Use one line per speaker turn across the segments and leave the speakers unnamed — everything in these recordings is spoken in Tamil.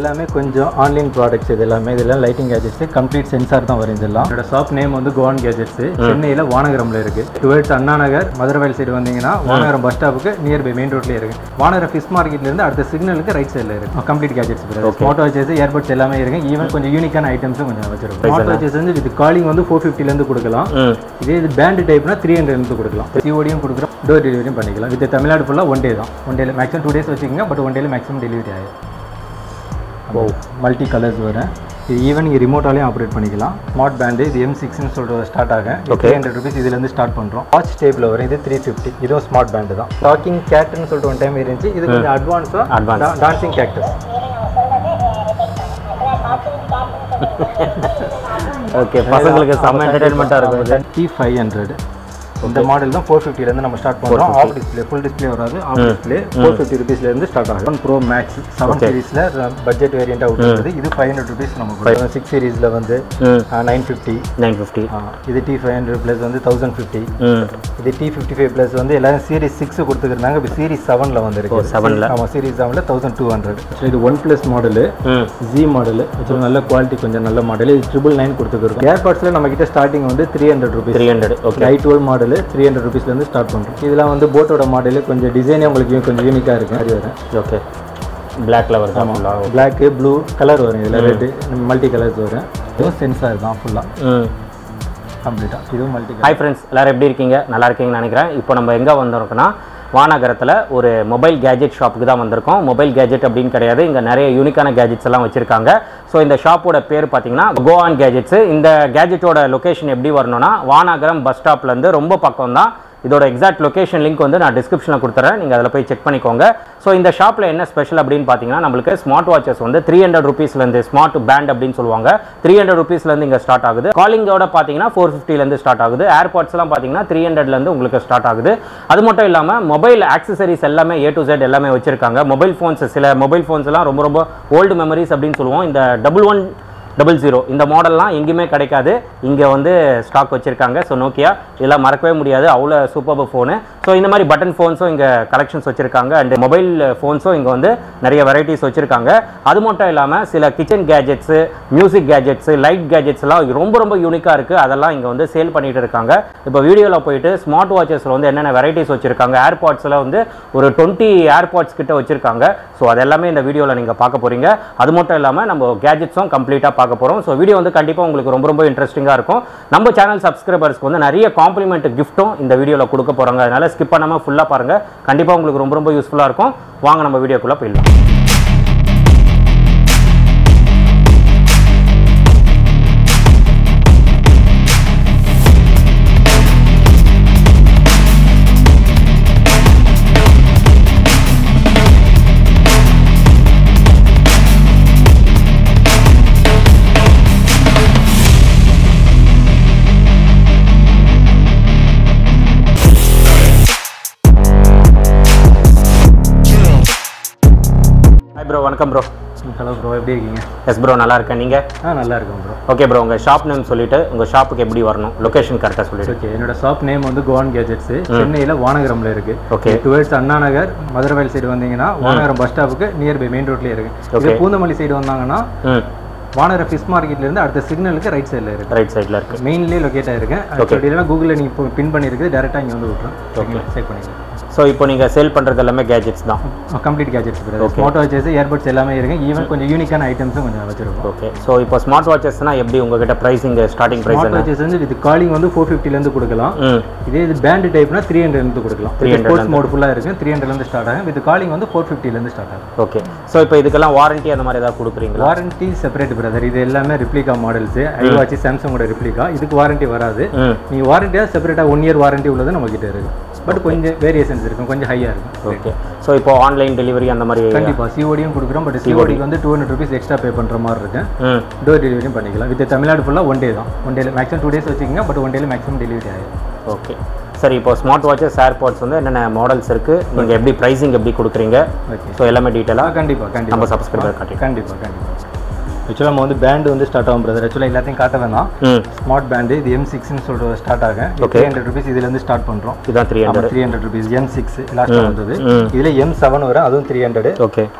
எல்லாமே கொஞ்சம் ஆன்லைன் ப்ராடக்ட்ஸ் இது எல்லாமே இதெல்லாம் லைட்டிங் கேஜெட்ஸ் கம்ப்ளீட் சென்சார் தான் வரும் இதெல்லாம் என்னோட ஷாப் நேம் வந்து கோவான் கேஜெட்ஸ் சென்னையில் வானகரம்ல இருக்கு டுவெல்த் அண்ணா நகர் மதுரவாயில் சைடு வந்தீங்கன்னா வானகரம் பஸ் ஸ்டாப்புக்கு நியர் பை மெயின் ரோட்லேயே இருக்கு வானகரம் ஃபிஷ் மார்க்கெட்ல இருந்து அடுத்த சிக்னலுக்கு ரைட் சைடில் இருக்கு complete gadgets smart watches airbuds எல்லாமே இருக்கு ஈவன் கொஞ்சம் யூனிக்கான ஐட்டம்ஸும் கொஞ்சம் வச்சிருக்கோம் ஸ்மார்ட் வாட்சஸ் வந்து வித் காலிங் வந்து ஃபோர் ஃபிஃப்டிலேருந்து கொடுக்கலாம்
ம்
இதே இது பேண்ட் டைப்னா த்ரீ ஹண்ட்ரட்லேருந்து கொடுக்கலாம் சிஓடியும் கொடுக்குறோம் டோர் டெலிவரியும் பண்ணிக்கலாம் வித் தமிழ்நாடு ஃபுல்லாக ஒன் டே தான் ஒன் டேல மேக்ஸிமம் டூ டேஸ் வச்சுக்கோங்க பட் ஒன் டேல மேக்ஸிமம் டெலிவரி ஆகும் ஓ மல்டி கலர்ஸ் வரும் இது ஈவன் நீங்கள் ரிமோட்டாலையும் ஆப்ரேட் பண்ணிக்கலாம் ஸ்மார்ட் பேண்டு இது எம் சிக்ஸ்னு சொல்கிற ஸ்டார்ட் ஆகும் த்ரீ ஹண்ட்ரட் ருபீஸ் இதுலேருந்து ஸ்டார்ட் பண்ணுறோம் வாட்ச் டேப்பில் வரும் இது த்ரீ ஃபிஃப்டி இதுவும் ஸ்மார்ட் பேண்டு தான் டாக்கிங் கேட்டுன்னு சொல்லிட்டு ஒன் டைம் இருந்துச்சு இது கொஞ்சம் அட்வான்ஸாக
Advance.
டான்சிங் கேக்டஸ்
ஓகே பசங்களுக்கு செம்ம என்டர்டைன்மெண்ட்டாக இருக்கும் இது
டி ஃபைவ் ஹண்ட்ரட் இந்த மாடல் தான் ஃபோர் ஃபிஃப்டிலேருந்து நம்ம ஸ்டார்ட் பண்ணுறோம் ஆஃப் டிஸ்பிளே ஃபுல் டிஸ்பிளே வராது ஆஃப் டிஸ்பிளே ஃபோர் ஃபிஃப்டி ருபீஸ்லேருந்து ஸ்டார்ட் ஆகும் ஒன் ப்ரோ மேக்ஸ் செவன் சீரீஸில் பட்ஜெட் வேரியண்ட்டாக விட்டுருக்குது இது ஃபைவ் ஹண்ட்ரட் ருபீஸ் நம்ம சிக்ஸ் சீரீஸில் வந்து
ம்
நைன் ஃபிஃப்டி
நைன் ஃபிஃப்டி
இது டி ஃபைவ் ஹண்ட்ரட் ப்ளஸ் வந்து தௌசண்ட் ஃபிஃப்டி
ம்
இது டி ஃபிஃப்டி ஃபைவ் ப்ளஸ் வந்து எல்லாரும் சீரிஸ் சிக்ஸ் கொடுத்துருந்தாங்க இப்போ சீரிஸ் செவனில் வந்துருக்கு
செவனில்
ஆமாம் சீரிஸ் செவனில் தௌசண்ட் டூ ஹண்ட்ரட் இது ஒன் ப்ளஸ் மாடலு
ம்
ஜி மாடல் ஆக்சுவலாக நல்ல குவாலிட்டி கொஞ்சம் நல்ல மாடல் இது ட்ரிபிள் நைன் கொடுத்துருக்கோம் ஏர்பாட்ஸில் நம்ம கிட்ட ஸ்டார்டிங் வந்து three hundred rupees
three hundred okay
I twelve model three hundred ருபீஸ்லேருந்து ஸ்டார்ட் பண்ணுறோம் இதெல்லாம் வந்து போட்டோட மாடல் கொஞ்சம் டிசைனே உங்களுக்கு கொஞ்சம் யூனிக்காக இருக்கும் அது வரும்
ஓகே பிளாக்ல வருது ஃபுல்லாக
பிளாக்கு ப்ளூ கலர் வரும் இதில் ரெட்டு மல்டி கலர்ஸ் வரும் இதுவும் சென்சார் தான் ஃபுல்லாக
ம்
கம்ப்ளீட்டாக இதுவும் மல்டி கலர்
ஹாய் ஃப்ரெண்ட்ஸ் எல்லாரும் எப்படி இருக்கீங்க நல்லா இருக்கீங்கன்னு நினைக்கிறேன் இப்போ நம்ம எங்கே வந்திருக்கோம்னா வானகரத்தில் ஒரு மொபைல் கேஜெட் ஷாப்புக்கு தான் வந்திருக்கோம் மொபைல் கேஜெட் அப்படின்னு கிடையாது இங்கே நிறைய யூனிக்கான கேஜெட்ஸ் எல்லாம் வச்சுருக்காங்க ஸோ இந்த ஷாப்போட பேர் பார்த்தீங்கன்னா கோவான் கேஜெட்ஸ் இந்த கேஜெட்டோட லொகேஷன் எப்படி வரணும்னா வானகரம் பஸ் ஸ்டாப்லேருந்து ரொம்ப பக்கம் தான் இதோட எக்ஸாக்ட் லொகேஷன் லிங்க் வந்து நான் டிஸ்கிரிப்ஷனில் கொடுத்துறேன் நீங்கள் அதில் போய் செக் பண்ணிக்கோங்க ஸோ இந்த ஷாப்பில் என்ன ஸ்பெஷல் அப்படின்னு பார்த்தீங்கன்னா நம்மளுக்கு ஸ்மார்ட் வாட்சஸ் வந்து த்ரீ ஹண்ட்ரட் ருபீஸ்லேருந்து ஸ்மார்ட் பேண்ட் அப்படின்னு சொல்லுவாங்க த்ரீ ஹண்ட்ரட் ருபீஸ்லேருந்து இங்கே ஸ்டார்ட் ஆகுது காலிங்கோட பார்த்தீங்கன்னா ஃபோர் ஃபிஃப்டிலேருந்து ஸ்டார்ட் ஆகுது ஏர்பாட்ஸ்லாம் பார்த்தீங்கன்னா த்ரீ ஹண்ட்ரட்லேருந்து உங்களுக்கு ஸ்டார்ட் ஆகுது அது மட்டும் இல்லாமல் மொபைல் ஆக்சசரிஸ் எல்லாமே ஏ டு Z எல்லாமே வச்சிருக்காங்க மொபைல் ஃபோன்ஸ் சில மொபைல் ஃபோன்ஸ் எல்லாம் ரொம்ப ரொம்ப ஓல்டு மெமரிஸ் அப்படின்னு சொல்லுவோம் இந்த டபுள் ஒன் டபுள் ஜீரோ இந்த மாடல்லாம் எங்கேயுமே கிடைக்காது இங்கே வந்து ஸ்டாக் வச்சுருக்காங்க ஸோ நோக்கியா இதெல்லாம் மறக்கவே முடியாது அவ்வளோ சூப்பர் ஃபோனு ஸோ இந்த மாதிரி பட்டன் ஃபோன்ஸும் இங்கே கலெக்ஷன்ஸ் வச்சுருக்காங்க அண்ட் மொபைல் ஃபோன்ஸும் இங்கே வந்து நிறைய வெரைட்டிஸ் வச்சுருக்காங்க அது மட்டும் இல்லாமல் சில kitchen gadgets music gadgets light கேஜெட்ஸ்லாம் ரொம்ப ரொம்ப யூனிக்காக இருக்குது அதெல்லாம் இங்கே வந்து சேல் பண்ணிட்டு இருக்காங்க இப்போ வீடியோவில் போயிட்டு ஸ்மார்ட் வாட்சஸில் வந்து என்னென்ன வெரைட்டிஸ் வச்சுருக்காங்க ஏர்பாட்ஸில் வந்து ஒரு டுவெண்ட்டி ஏர்பாட்ஸ் கிட்ட வச்சுருக்காங்க ஸோ அது எல்லாமே இந்த வீடியோவில் நீங்கள் பார்க்க போகிறீங்க அது மட்டும் இல்லாமல் நம்ம கேஜெட்ஸும் கம்ப்ளீட்டாக பார்க்க போகிறோம் ஸோ வீடியோ வந்து கண்டிப்பாக உங்களுக்கு ரொம்ப ரொம்ப இன்ட்ரெஸ்டிங்காக இருக்கும் நம்ம சேனல் சப்ஸ்கிரைபர்ஸ்க்கு வந்து நிறைய காம்ப்ளிமெண்ட் கிஃப்ட்டும் இந்த வீடியோவில் கொடுக்க போகிறாங்க அதனால் ஸ்கிப் பண்ணாமல் ஃபுல்லாக பாருங்கள் கண்டிப்பாக உங்களுக்கு ரொம்ப ரொம்ப யூஸ்ஃபுல்லாக இருக்கும் வாங்க நம்ம வீடியோக்குள்ளே போயிடலாம் ஹாய் ப்ரோ வணக்கம் ப்ரோ
ஹலோ ப்ரோ எப்படி இருக்கீங்க
எஸ் ப்ரோ நல்லா இருக்கேன் நீங்கள்
ஆ நல்லா இருக்கும் ப்ரோ
ஓகே ப்ரோ உங்கள் ஷாப் நேம் சொல்லிட்டு உங்கள் ஷாப்புக்கு எப்படி வரணும் லொகேஷன் கரெக்டாக சொல்லிட்டு
ஓகே என்னோட ஷாப் நேம் வந்து கோவான் கேஜெட்ஸ் சென்னையில் வானகரம்ல இருக்கு
okay
twelfth Anna Nagar Maduravoyal side வந்தீங்கன்னா வானகரம் பஸ் ஸ்டாப்புக்கு நியர் பை மெயின் ரோட்லேயே இருக்கு இதே பூந்தமல்லி சைடு வந்தாங்கன்னா
ம்
வானகரம் ஃபிஷ் மார்க்கெட்ல இருந்து அடுத்த சிக்னலுக்கு ரைட் சைடில் இருக்கு
ரைட் சைடில் இருக்குது
மெயின்லேயே லொக்கேட் ஆயிருக்கேன் அப்படி இல்லைனா கூகுளில் நீங்கள் இப்போ பின் பண்ணியிருக்குது டேரெக்டாக இங்கே வந்து விட்றோம் செக் பண்ணிக்கலாம்
ஸோ இப்போ நீங்கள் சேல் பண்ணுறது எல்லாமே கேஜெட்ஸ் தான்
complete gadgets smart watches airbuds எல்லாமே இருக்கு ஈவன் கொஞ்சம் யூனிக்கான ஐட்டம்ஸும் கொஞ்சம் வச்சிருக்கோம்
ஓகே ஸோ இப்போ ஸ்மார்ட் வாட்சஸ்னால் எப்படி உங்ககிட்ட pricing starting price
smart watches வந்து இது காலிங் வந்து ஃபோர் ஃபிஃப்டிலேருந்து கொடுக்கலாம்
ம்
இதே இது பேண்ட் டைப்னா த்ரீ ஹண்ட்ரட்லேருந்து கொடுக்கலாம் ஸ்போர்ட்ஸ் மோட் ஃபுல்லாக இருக்கு த்ரீ ஹண்ட்ரட்லேருந்து ஸ்டார்ட் ஆகும் வித் காலிங் வந்து ஃபோர் ஃபிஃப்டிலேருந்து ஸ்டார்ட் ஆகும்
ஓகே ஸோ இப்போ இதுக்கெல்லாம் வாரண்டி அந்த மாதிரி ஏதாவது கொடுக்குறீங்களா
வாரண்டி செப்பரேட் பிரதர் இது எல்லாமே ரிப்ளிகா மாடல்ஸ் ஐவாட்ச் சாம்சங்கோட ரிப்ளிகா இதுக்கு வாரண்டி வராது
ம்
நீங்கள் வாரண்டியாக செப்பரேட்டாக ஒன் இயர் வாரண்டி உள்ளது நம்ம கிட்ட இருக்கு பட் கொஞ்சம் வேரியேஷன்ஸ் இருக்கும் கொஞ்சம் ஹையாக இருக்கும்
ஓகே ஸோ இப்போ ஆன்லைன் டெலிவரி அந்த மாதிரி
கண்டிப்பாக சிஓடியும் கொடுக்குறோம் பட் சிஓடிக்கு வந்து two hundred rupees extra pay பண்ணுற மாதிரி இருக்கு
ம்
டோர் டெலிவரியும் பண்ணிக்கலாம் வித் தமிழ்நாடு ஃபுல்லாக ஒன் டே தான் ஒன் டேல மேக்ஸிமம் டூ டேஸ் வச்சுக்கோங்க பட் ஒன் டேல மேக்ஸிமம் டெலிவரி ஆயிடும்
ஓகே சரி இப்போ ஸ்மார்ட் வாட்சஸ் ஏர்பாட்ஸ் வந்து என்னென்ன மாடல்ஸ் இருக்குது நீங்கள் எப்படி ப்ரைஸிங் எப்படி கொடுக்குறீங்க
ஓகே
ஸோ எல்லாமே டீட்டெயிலாக
கண்டிப்பாக கண்டிப்பாக
நம்ம சப்ஸ்கிரைபர் காட்டி
கண்டிப்பாக கண்டிப்பாக ஆக்சுவலாக நம்ம வந்து பேண்ட் வந்து ஸ்டார்ட் ஆகும் பிரதர் ஆக்சுவலாக எல்லாத்தையும் காட்ட வேணாம்
ம்
ஸ்மார்ட் பேண்டு இது எம் சிக்ஸ்னு சொல்கிற ஸ்டார்ட் ஆகும்
Okay.
த்ரீ ஹண்ட்ரட் ருபீஸ் இதுலேருந்து ஸ்டார்ட் பண்ணுறோம்
இதுதான் three hundred
three hundred rupees M six லாஸ்ட்டாக வந்தது
ம்
இதில் எம் செவன் வரும் அதுவும் த்ரீ ஹண்ட்ரட்
ஓகே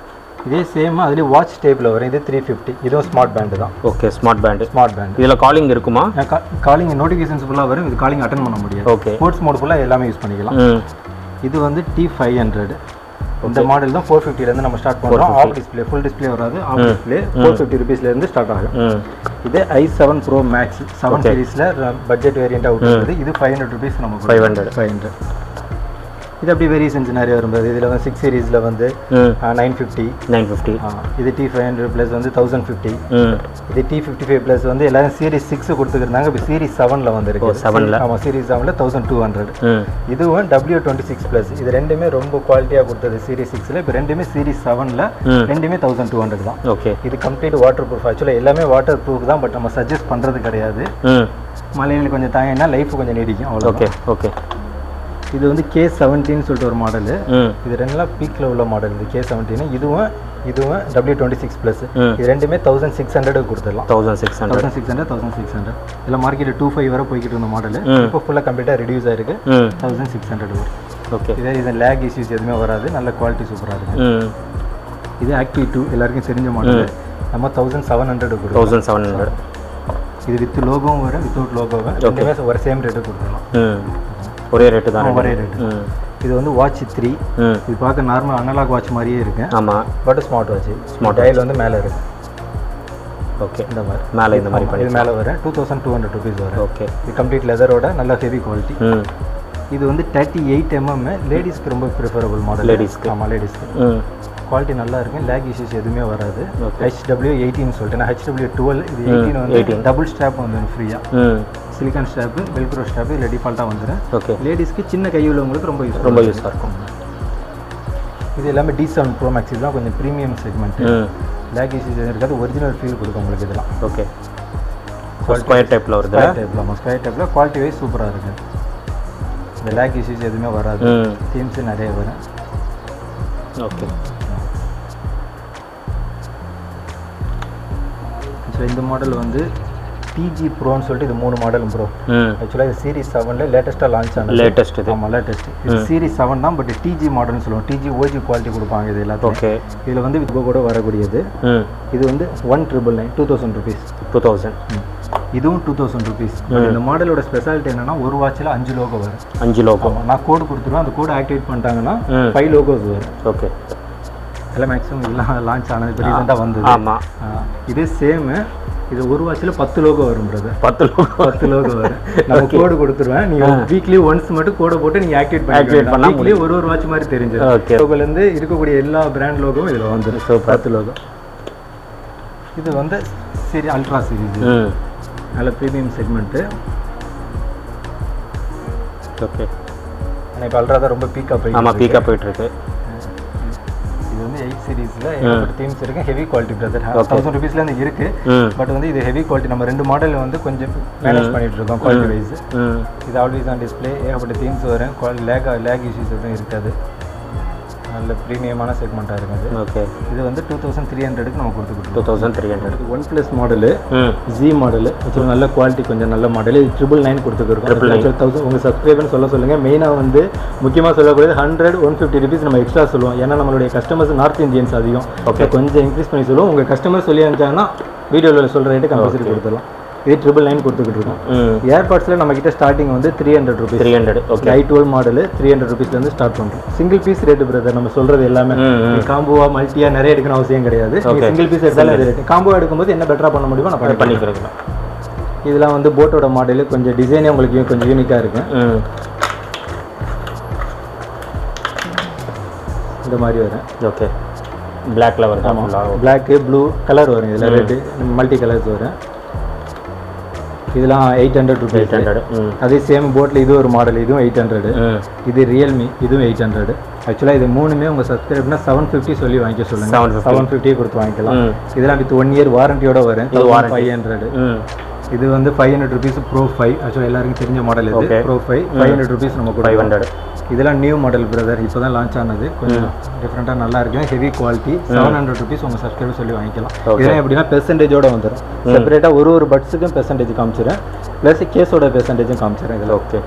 இதே சேம் அதுலேயே வாட்ச் டைப்பில் வரும் இது த்ரீ ஃபிஃப்டி இதுவும் ஸ்மார்ட் பேண்டு தான்
okay smart band
smart band
இதில் காலிங் இருக்குமா
காலிங் நோட்டிஃபிகேஷன்ஸ் ஃபுல்லாக வரும் இது காலிங் அட்டன் பண்ண முடியாது
ஓகே
ஸ்போர்ட்ஸ் மோட் ஃபுல்லாக எல்லாமே யூஸ் பண்ணிக்கலாம்
ம்
இது வந்து டி ஃபைவ் ஹண்ட்ரட் இந்த மாடல் தான் ஃபோர் ஃபிஃப்டிலேருந்து நம்ம ஸ்டார்ட் பண்ணுறோம் ஆஃப் டிஸ்பிளே ஃபுல் டிஸ்பிளே வராது ஆஃப் டிஸ்பிளே ஃபோர் ஃபிஃப்டி ருபீஸ்லேருந்து ஸ்டார்ட் ஆகும்
ம்
இது I seven pro max seven சீரீஸில் பட்ஜெட் வேரியண்ட்டாக விட்டுருக்குது இது ஃபைவ் ஹண்ட்ரட் ருபீஸ் நமக்கு
ஃபைவ் ஹண்ட்ரட்
ஃபைவ் ஹண்ட்ரட் இது அப்படி வேரியேஷன்ஸ் நிறைய வரும்போது இதில் வந்து சிக்ஸ் சீரீஸில் வந்து
ம்
நைன் ஃபிஃப்டி
நைன் ஃபிஃப்டி
இது டி ஃபைவ் ஹண்ட்ரட் ப்ளஸ் வந்து தௌசண்ட் ஃபிஃப்டி
ம்
இது டி ஃபிஃப்டி ஃபைவ் ப்ளஸ் வந்து எல்லாரும் சீரிஸ் சிக்ஸ் கொடுத்துருந்தாங்க இப்போ சீரிஸ் செவனில் வந்துருக்கு
செவன்ல.
ஆமாம் சீரிஸ் செவனில் தௌசண்ட் டூ ஹண்ட்ரட்
ம்
இதுவும் டபிள்யூ டுவெண்ட்டி சிக்ஸ் ப்ளஸ் இது ரெண்டுமே ரொம்ப குவாலிட்டியாக கொடுத்தது சீரிஸ் சிக்ஸில் இப்போ ரெண்டுமே சீரிஸ் செவனில்
ம்.
ரெண்டுமே தௌசண்ட் டூ ஹண்ட்ரட் தான்
ஓகே
இது கம்ப்ளீட் வாட்டர் ப்ரூஃப் ஆக்சுவலாக எல்லாமே வாட்டர் ப்ரூஃப் தான் பட் நம்ம சஜஸ்ட் பண்ணுறது கிடையாது
ம்
மலையில் கொஞ்சம் தாங்கினா லைஃப் கொஞ்சம் நீடிக்கும் அவ்வளோ
ஓகே ஓகே
இது வந்து கே செவன்டீன் சொல்லிட்டு ஒரு மாடலு
ம்
இது ரெண்டுலாம் பீக்கில் உள்ள மாடல் இது கே செவன்டீன் இதுவும் இதுவும் டபிள்யூ டுவெண்ட்டி சிக்ஸ் ப்ளஸ்
ம்.
இது ரெண்டுமே தௌசண்ட் சிக்ஸ் ஹண்ட்ரட் கொடுத்துடலாம்
thousand six hundred
thousand six hundred thousand six hundred இதில் மார்க்கெட்டில் டூ ஃபைவ் வரை போய்கிட்டு இருந்த மாடல்
ம்.
இப்போ ஃபுல்லாக கம்ப்ளீட்டாக ரெடியூஸ் ஆயிருக்கு
ம்
தௌசண்ட் சிக்ஸ் ஹண்ட்ரட் வரும்
ஓகே
இதே இது லேக் இஷ்யூஸ் எதுவுமே வராது நல்ல குவாலிட்டி சூப்பராக இருக்கு
ம்
இது ஆக்டிவ் டூ எல்லாருக்கும் தெரிஞ்ச மாடல் நம்ம தௌசண்ட் செவன் ஹண்ட்ரட் கொடுக்கும்
தௌசண்ட் செவன் ஹண்ட்ரட்
இது வித் லோகோவும் வரும் வித்தவுட் லோகோவும் ரெண்டுமே ஒரு சேம் ரேட்டு கொடுத்துடலாம்
ம் ஒரே ரேட்டு தான்
ஒரே ரேட்டு
ம்
இது வந்து வாட்ச் த்ரீ
ம்
இது பார்க்க நார்மல் அனலாக் வாட்ச் மாதிரியே இருக்கு
ஆமாம்
but smart watch smart dial வந்து மேலே இருக்கு
ஓகே
இந்த மாதிரி
மேலே இந்த மாதிரி
ஆமா, இது மேலே வரும் two thousand two hundred rupees வரும்
ஓகே
இது கம்ப்ளீட் லெதரோட நல்ல ஹெவி குவாலிட்டி
ம்
இது வந்து தேர்ட்டி எயிட் எம்எம் லேடிஸ்க்கு ரொம்ப ப்ரிஃபரபிள் மாடல்
Ladiesக்கு.
ஆமாம் லேடிஸ்க்கு
ம்
குவாலிட்டி நல்லா இருக்கும் லேக் இஷ்யூஸ் எதுவுமே வராது
Okay.
ஹெச்டபிள்யூ எயிட்டின்னு சொல்லிட்டு நான் ஹெச்டபிள்யூ டுவெல் இது எயிட்டீன் வந்து
18.
டபுள் ஸ்டாப் வந்து ஃப்ரீயாக
ம்
சிலிக்கான் ஸ்டாப்பு வெல்க்ரோ ஸ்டாப்பு இல்லை டிஃபால்ட்டாக வந்துடும்
ஓகே
லேடிஸ்க்கு சின்ன கை உள்ளவங்களுக்கு ரொம்ப யூஸ்
ரொம்ப யூஸாக இருக்கும்
இது எல்லாமே டி செவன் ப்ரோ மேக்ஸ் இதுதான் கொஞ்சம் ப்ரீமியம் செக்மெண்ட்
ம்
லேக் இஷ்யூஸ் இருக்காது ஒரிஜினல் ஃபீல் கொடுக்கும் உங்களுக்கு இதெல்லாம்
ஓகே ஸ்கொயர் டைப்பில் வருது
ஸ்கொயர் டைப்பில் ஆமாம் ஸ்கொயர் டைப்பில் குவாலிட்டி வைஸ் சூப்பராக இருக்குது இந்த லேக் இஷ்யூஸ் எதுவுமே வராது
ம்
தீம்ஸ் நிறைய வரும்
ஓகே
ஆக்சுவலாக இந்த மாடல் வந்து டிஜி ப்ரோன்னு சொல்லிட்டு இது மூணு மாடல் ப்ரோ
ம்
ஆக்சுவலாக இது சீரிஸ் செவனில் லேட்டஸ்ட்டாக லான்ச் ஆனது
லேட்டஸ்ட் இது
ஆமாம் லேட்டஸ்ட் இது சீரிஸ் செவன் தான் பட் டிஜி மாடல்னு சொல்லுவோம் டிஜி ஓஜி குவாலிட்டி கொடுப்பாங்க இது எல்லாத்தையும்
ஓகே
இதில் வந்து வித் கூட வரக்கூடியது
ம்
இது வந்து one triple nine two thousand rupees
two thousand
இதுவும் டூ தௌசண்ட் ருபீஸ் இந்த மாடலோட ஸ்பெஷாலிட்டி என்னன்னா ஒரு வாட்சில் அஞ்சு லோகோ வரும்
அஞ்சு லோகோ
ஆமாம் நான் கோடு கொடுத்துருவேன் அந்த கோடு ஆக்டிவேட் பண்ணிட்டாங்கன்னா
ம்
ஃபைவ் லோகோஸ் வரும்
ஓகே
எல்லாம் மேக்ஸிமம் இதெல்லாம் லான்ச் ஆனது இப்போ ரீசெண்டாக வந்தது
ஆமாம்
ஆ, இதே சேமு இது ஒரு வாட்சில் பத்து லோகோ வரும் பிரதர்
பத்து லோகோ
பத்து லோகோ வரும் நம்ம கோடு கொடுத்துருவேன் நீங்க வீக்லி ஒன்ஸ் மட்டும் கோடை போட்டு நீங்க ஆக்டிவேட்
Activate
பண்ணி
பண்ணா
வீக்லி ஒரு ஒரு வாட்ச் மாதிரி தெரிஞ்சது
Okay.
லோகோல இருந்து இருக்கக்கூடிய எல்லா பிராண்ட் லோகோவும் இதுல வந்துடும் பத்து லோகோ இது வந்து சரி அல்ட்ரா சீரிஸ்
ம்
நல்ல ப்ரீமியம் செக்மெண்ட்டு
ஓகே
ஆனால் இப்போ அல்ட்ரா தான் ரொம்ப பீக்காக போய்
ஆமாம் பீக்காக போயிட்டுருக்கு
இது வந்து எயிட் சீரீஸில் ஏகப்பட்ட தீம்ஸ் இருக்கு ஹெவி குவாலிட்டி பிரதர் தௌசண்ட் ருபீஸ்லேருந்து இருக்கு
ம்
பட் வந்து இது ஹெவி குவாலிட்டி நம்ம ரெண்டு மாடல் வந்து கொஞ்சம் மேனேஜ் பண்ணிட்டு இருக்கோம் குவாலிட்டி வைஸ்
ம்
இது ஆல்வேஸ் ஆன் டிஸ்பிளே ஏகப்பட்ட தீம்ஸ் வரும் குவாலிட்டி லேக் லேக் இஷ்யூஸ் எதுவும் இருக்காது நல்ல ப்ரீமியமான செக்மெண்ட்டாக இருக்குது
ஓகே
இது வந்து டூ தௌசண்ட் த்ரீ ஹண்ட்ரடுக்கு நம்ம கொடுத்து
டூ
கொடுத்துருக்கோம்
thousand three hundred
one plus model
ம்
ஜி மாடலு ஆக்சுவலாக நல்ல குவாலிட்டி கொஞ்சம் நல்ல மாடல் இது ட்ரிபிள் நைன் கொடுத்துருக்கோம் ஆக்சுவல் தௌசண்ட் உங்கள் சப்ஸ்கிரைபர்னு சொல்ல சொல்லுங்கள் மெயினாக வந்து முக்கியமாக சொல்லக்கூடியது ஹண்ட்ரட் ஒன் ஃபிஃப்டி ருபீஸ் நம்ம எக்ஸ்ட்ரா சொல்லுவோம் ஏன்னா நம்மளுடைய கஸ்டமர்ஸ் நார்த் இந்தியன்ஸ் அதிகம் ஓகே கொஞ்சம் இன்க்ரீஸ் பண்ணி சொல்லுவோம் உங்கள் கஸ்டமர் சொல்லி அனுப்பிச்சாங்கன்னா வீடியோவில் சொல்கிற ரேட்டு கம்பல்சரி கொடுத்துடலாம் இது ட்ரிபிள் நைன் கொடுத்துக்கிட்டு இருக்கோம்
ம்
ஏர்பாட்ஸில் நம்ம கிட்ட ஸ்டார்டிங் வந்து three hundred rupees
three hundred okay
I twelve model three hundred ருபீஸ்லேருந்து ஸ்டார்ட் பண்ணுறோம் சிங்கிள் பீஸ் ரேட்டு பிரதர் நம்ம சொல்கிறது எல்லாமே
ம் ம்
காம்போவா மல்டியா நிறைய எடுக்கணும் அவசியம் கிடையாது
Okay.
சிங்கிள் பீஸ் எடுத்தாலும் அது ரேட்டு காம்போ எடுக்கும்போது என்ன பெட்டரா பண்ண முடியுமோ நான் பண்ணி
பண்ணிக்கிறேன்
இதெல்லாம் வந்து போட்டோட மாடலு கொஞ்சம் டிசைனே உங்களுக்கு கொஞ்சம் யூனிக்காக இருக்கு
ம்
இந்த மாதிரி வரும்
ஓகே பிளாக்ல வருது ஃபுல்லாக
பிளாக்கு ப்ளூ கலர் வரும் இதில் ரெட்டு மல்டி கலர்ஸ் வரும் இதெல்லாம் eight hundred
eight
rupees
hundred ம்
அதே சேம் போட்டில் இது ஒரு மாடல் இதுவும் எயிட் ஹண்ட்ரடு
ம்
இது ரியல்மி இதுவும் எயிட் ஹண்ட்ரடு ஆக்சுவலாக இது மூணுமே உங்கள் சப்ஸ்கிரைப்னா செவன் ஃபிஃப்டி சொல்லி வாங்கிக்க சொல்லுங்கள்
750.
செவன் ஃபிஃப்டி கொடுத்து வாங்கிக்கலாம்
ம்
இதெல்லாம் வித் ஒன் இயர் வாரண்டியோட வரும்
இது warranty.
ஃபைவ் ஹண்ட்ரட்
ம்
இது வந்து five hundred rupees bro five ஆக்சுவலாக எல்லாருக்கும் தெரிஞ்ச மாடல் இது
Okay.
Bro five five hundred rupees நம்ம
ஃபைவ்
கொடுக்கலாம்
ஹண்ட்ரட்
இதெல்லாம் நியூ மாடல் பிரதர் இப்போ தான் லான்ச் ஆனது கொஞ்சம் டிஃப்ரெண்ட்டாக நல்லா இருக்கும் heavy quality seven hundred rupees உங்கள் சப்ஸ்கிரைபர் சொல்லி வாங்கிக்கலாம்
Okay.
இதெல்லாம் எப்படின்னா பெர்சன்டேஜோட வந்துடும் செப்பரேட்டாக ஒரு ஒரு பட்ஸுக்கும் பெர்சன்டேஜ் காமிச்சிடுறேன் ப்ளஸ் கேஸோட பெர்சன்டேஜும் காமிச்சிடுறேன் இதில்
ஓகே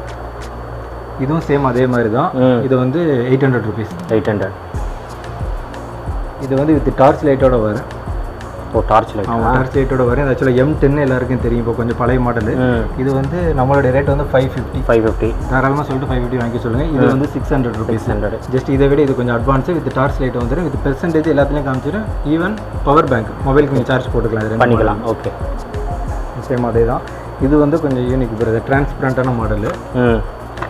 இதுவும் சேம் அதே மாதிரி தான்
ம்
இது வந்து eight hundred rupees
eight hundred
இது வந்து வித் டார்ச் லைட்டோட வரும்
ஓ டார்ச் லைட்
ஆமாம் டார்ச் லைட்டோட வரும் இது ஆக்சுவலாக எம் டென் எல்லாருக்கும் தெரியும் இப்போ கொஞ்சம் பழைய மாடல்
ம்
இது வந்து நம்மளுடைய ரேட் வந்து ஃபைவ் ஃபிஃப்டி
ஃபைவ் ஃபிஃப்டி
தாராளமாக சொல்லிட்டு ஃபைவ் ஃபிஃப்டி வாங்கி சொல்லுங்கள் இது வந்து six hundred rupees
hundred
just இதை விட இது கொஞ்சம் அட்வான்ஸு வித் டார்ச் லைட் வந்துடும் வித் பெர்சன்டேஜ் எல்லாத்துலேயும் காமிச்சிடும் ஈவன் பவர் பேங்க் மொபைலுக்கு நீங்கள் சார்ஜ் போட்டுக்கலாம் இது ரெண்டு
பண்ணிக்கலாம் ஓகே
சேம் அதே தான் இது வந்து கொஞ்சம் யூனிக் வருது டிரான்ஸ்பரண்டான மாடலு
ம்